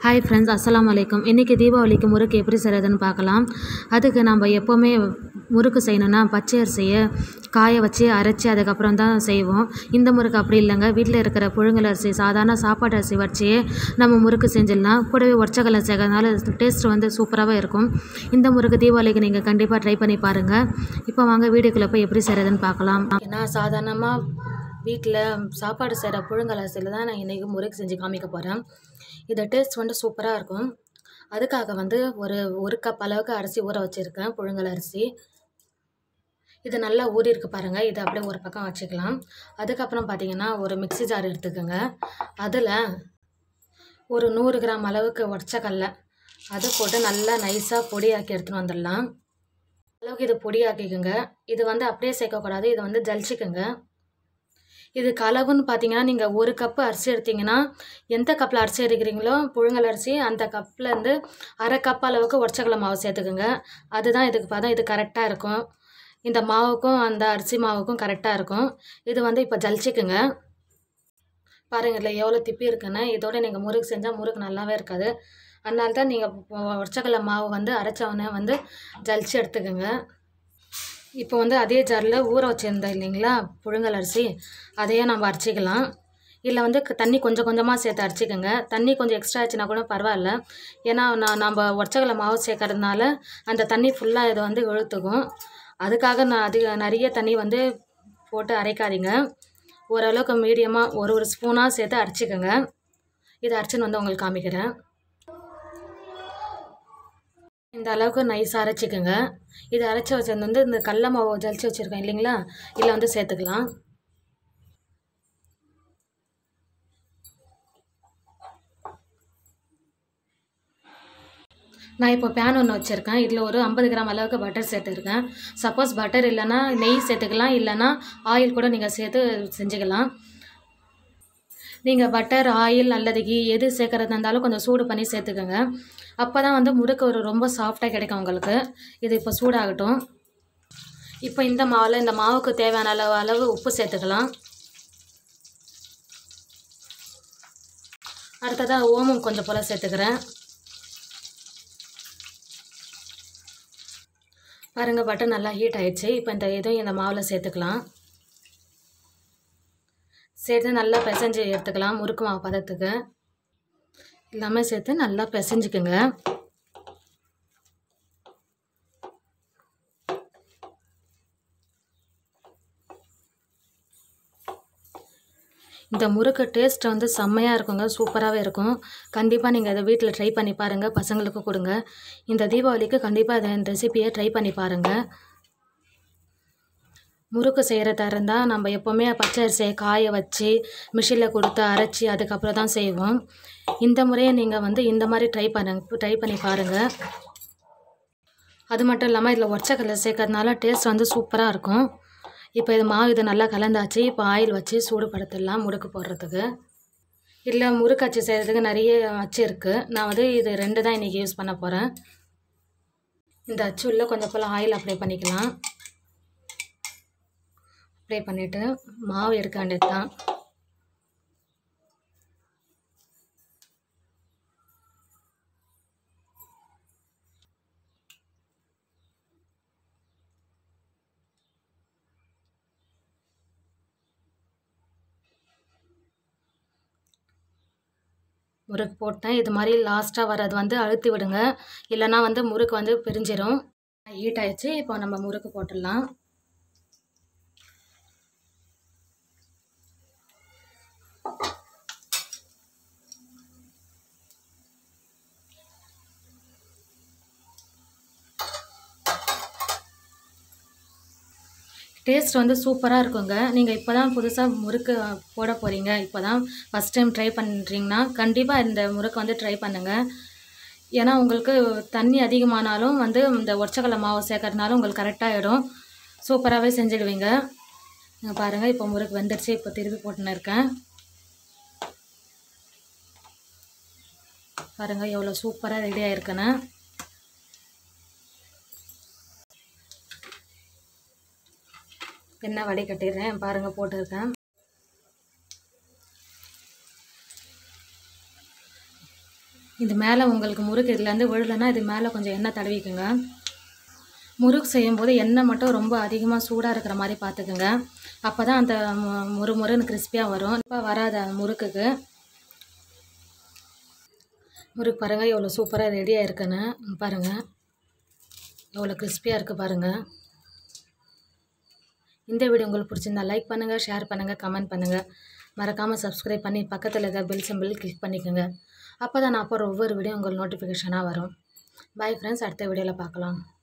hi friends அஸ்ஸலாமு அலைக்கும் இன்றைக்கி தீபாவளிக்கு முறுக்கு எப்படி செய்கிறதுன்னு பார்க்கலாம் அதுக்கு நம்ம எப்போவுமே முறுக்கு செய்யணுன்னா பச்சை அரிசியை காய வச்சு அரைச்சி அதுக்கப்புறம் தான் செய்வோம் இந்த முறுக்கு அப்படி இல்லைங்க வீட்டில் இருக்கிற புழுங்கல் அரிசி சாதாரண சாப்பாட்டு அரிசி வச்சியே நம்ம முறுக்கு செஞ்சிடலாம் கூடவே ஒற்றைக்கல்ல சேர்க்கறதுனால டேஸ்ட் வந்து சூப்பராகவே இருக்கும் இந்த முறுக்கு தீபாவளிக்கு நீங்கள் கண்டிப்பாக ட்ரை பண்ணி பாருங்கள் இப்போ வாங்க வீடியோக்குள்ளே போய் எப்படி செய்கிறதுன்னு பார்க்கலாம் ஏன்னா சாதாரணமாக வீட்டில் சாப்பாடு செய்கிற புழுங்கல் அரிசியில் தான் நான் இன்றைக்கி முறுக்கு செஞ்சு காமிக்க போகிறேன் இது டேஸ்ட் வந்து சூப்பராக இருக்கும் அதுக்காக வந்து ஒரு ஒரு கப் அளவுக்கு அரிசி ஊற வச்சுருக்கேன் புழுங்கல் அரிசி இது நல்லா ஊறி இருக்கு பாருங்கள் இதை அப்படியே ஒரு பக்கம் வச்சுக்கலாம் அதுக்கப்புறம் பார்த்தீங்கன்னா ஒரு மிக்ஸி ஜார் எடுத்துக்கோங்க அதில் ஒரு நூறு கிராம் அளவுக்கு உடச்சக்கல்ல அதை போட்டு நல்லா நைஸாக பொடியாக்கி எடுத்துன்னு வந்துடலாம் அளவுக்கு இது பொடியாக்கிக்கோங்க இது வந்து அப்படியே சேர்க்கக்கூடாது இதை வந்து ஜலிச்சுக்கோங்க இதுக்கு அளவுன்னு பார்த்தீங்கன்னா நீங்கள் ஒரு கப்பு அரிசி எடுத்தீங்கன்னா எந்த கப்பில் அரிசி எடுக்கிறீங்களோ புழுங்கல் அரிசி அந்த கப்லேருந்து அரை கப் அளவுக்கு உடச்சக்கடலை மாவு சேர்த்துக்குங்க அதுதான் இதுக்கு பார்த்தா இது கரெக்டாக இருக்கும் இந்த மாவுக்கும் அந்த அரிசி மாவுக்கும் கரெக்டாக இருக்கும் இது வந்து இப்போ ஜலிச்சிக்குங்க பாருங்க இல்லை எவ்வளோ திப்பி இருக்குன்னு இதோட நீங்கள் முறுக்கு செஞ்சால் முறுக்கு நல்லாவே இருக்காது அதனால தான் நீங்கள் உடச்சக்கடலை மாவு வந்து அரைச்சவொடனே வந்து ஜலிச்சு எடுத்துக்கோங்க இப்போ வந்து அதே ஜாரில் ஊற வச்சுருந்தோம் இல்லைங்களா புழுங்கல் அரிசி அதையே நம்ம அரைச்சிக்கலாம் இல்லை வந்து க- தண்ணி கொஞ்சம் கொஞ்சமாக சேர்த்து அரைச்சிக்கோங்க தண்ணி கொஞ்சம் எக்ஸ்ட்ரா ஆச்சுன்னா கூட பரவாயில்ல ஏன்னா நான் நம்ம ஒற்றைக்கடலை மாவு சேர்க்கறதுனால அந்த தண்ணி ஃபுல்லாக இது வந்து இழுத்துக்கும் அதுக்காக நான் அதிக நிறைய தண்ணி வந்து போட்டு அரைக்காதீங்க ஓரளவுக்கு மீடியமாக ஒரு ஒரு ஸ்பூனாக சேர்த்து அரைச்சிக்கோங்க இதை அரைச்சின்னு வந்து உங்களுக்கு காமிக்கிறேன் இந்த அளவுக்கு நைஸாக அரைச்சிக்கோங்க இது அரைச்சி வச்சது வந்து இந்த கடல மாவு ஜலிச்சு வச்சுருக்கேன் இல்லைங்களா இதில் வந்து சேர்த்துக்கலாம் நான் இப்போ பேன் ஒன்று வச்சுருக்கேன் இதில் ஒரு ஐம்பது கிராம் அளவுக்கு பட்டர் சேர்த்துருக்கேன் சப்போஸ் பட்டர் இல்லைன்னா நெய் சேர்த்துக்கலாம் இல்லைன்னா ஆயில் கூட நீங்கள் சேர்த்து செஞ்சுக்கலாம் நீங்கள் பட்டர் ஆயில் அல்லது கீ எது சேர்க்கறதா இருந்தாலும் கொஞ்சம் சூடு பண்ணி சேர்த்துக்கோங்க அப்போ தான் வந்து முறுக்கு ஒரு ரொம்ப சாஃப்டாக கிடைக்கும் உங்களுக்கு இது இப்போ சூடாகட்டும் இப்போ இந்த மாவில் இந்த மாவுக்கு தேவையான அளவு அளவு உப்பு சேர்த்துக்கலாம் அடுத்ததாக ஓமம் கொஞ்சம் போல் சேர்த்துக்கிறேன் பாருங்கள் பட்டர் நல்லா ஹீட் ஆயிடுச்சு இப்போ இந்த இதுவும் இந்த மாவில் சேர்த்துக்கலாம் சேர்த்து நல்லா பிசைஞ்சு எடுத்துக்கலாம் முறுக்கு மாவு பதத்துக்கு எல்லாமே சேர்த்து நல்லா பிசைஞ்சுக்குங்க இந்த முறுக்கு டேஸ்ட் வந்து செம்மையாக இருக்குங்க சூப்பராகவே இருக்கும் கண்டிப்பாக நீங்கள் இதை வீட்டில் ட்ரை பண்ணி பாருங்கள் பசங்களுக்கு கொடுங்க இந்த தீபாவளிக்கு கண்டிப்பாக இதை இந்த ரெசிபியை ட்ரை பண்ணி பாருங்கள் முறுக்கு செய்கிறதா இருந்தால் நம்ம எப்போவுமே பச்சை அரிசியை காய வச்சு மிஷினில் கொடுத்து அரைச்சி அதுக்கப்புறம் தான் செய்வோம் இந்த முறையை நீங்கள் வந்து இந்த மாதிரி ட்ரை பண்ணுங்க ட்ரை பண்ணி பாருங்கள் அது மட்டும் இல்லாமல் இதில் ஒற்றைக்கல்ல சேர்க்கறதுனால டேஸ்ட் வந்து சூப்பராக இருக்கும் இப்போ இது மாவு இது நல்லா கலந்தாச்சு இப்போ ஆயில் வச்சு சூடுபடுத்திடலாம் முறுக்கு போடுறதுக்கு இல்லை முறுக்கு அச்சு செய்கிறதுக்கு நிறைய அச்சு இருக்குது நான் வந்து இது ரெண்டு தான் இன்றைக்கி யூஸ் பண்ண போகிறேன் இந்த அச்சு உள்ள கொஞ்சம் போல் ஆயில் அப்ளை பண்ணிக்கலாம் அப்ளை பண்ணிவிட்டு மாவு எடுக்க வேண்டியது தான் முறுக்கு போட்டேன் இது மாதிரி லாஸ்ட்டாக வர்றது வந்து அழுத்தி விடுங்க இல்லைன்னா வந்து முறுக்கு வந்து பிரிஞ்சிடும் ஹீட் ஆயிடுச்சு இப்போ நம்ம முறுக்கு போட்டுடலாம் டேஸ்ட் வந்து சூப்பராக இருக்குங்க நீங்கள் இப்போ தான் புதுசாக முறுக்கு போட போகிறீங்க இப்போ தான் ஃபஸ்ட் டைம் ட்ரை பண்ணுறீங்கன்னா கண்டிப்பாக இந்த முறுக்கு வந்து ட்ரை பண்ணுங்கள் ஏன்னா உங்களுக்கு தண்ணி அதிகமானாலும் வந்து இந்த ஒற்றைக்கடலை மாவு சேர்க்கறதுனால உங்களுக்கு கரெக்டாகிடும் சூப்பராகவே செஞ்சுடுவீங்க இங்க பாருங்கள் இப்போ முறுக்கு வெந்துடுச்சு இப்போ திருப்பி போட்டுன்னு இருக்கேன் பாருங்கள் எவ்வளோ சூப்பராக ரெடி ஆயிருக்குன்னு எண்ணெய் வடிகட்டிடுறேன் பாருங்கள் போட்டிருக்கேன் இது மேலே உங்களுக்கு முறுக்கு இதுலேருந்து விழலைன்னா இது மேலே கொஞ்சம் எண்ணெய் தடவிக்குங்க முறுக்கு செய்யும்போது எண்ணெய் மட்டும் ரொம்ப அதிகமாக சூடாக இருக்கிற மாதிரி பார்த்துக்குங்க அப்போ தான் அந்த மு- முறு முறுன்னு கிறிஸ்பியாக வரும் இப்போ வராத முறுக்குக்கு முறுக்கு பாருங்கள் எவ்வளோ சூப்பராக ரெடியாக இருக்குன்னு இங்க பாருங்கள் எவ்வளோ கிறிஸ்பியாக இருக்குது பாருங்கள் இந்த வீடியோ உங்களுக்கு பிடிச்சிருந்தா லைக் பண்ணுங்கள் ஷேர் பண்ணுங்கள் கமெண்ட் பண்ணுங்கள் மறக்காமல் சப்ஸ்கிரைப் பண்ணி பக்கத்தில் இருக்க பெல் சிம்பிள் கிளிக் பண்ணிக்கோங்க அப்போ தான் நான் போகிற ஒவ்வொரு வீடியோ உங்களுக்கு நோட்டிஃபிகேஷனாக வரும் பை ஃப்ரெண்ட்ஸ் அடுத்த வீடியோவில் பார்க்கலாம்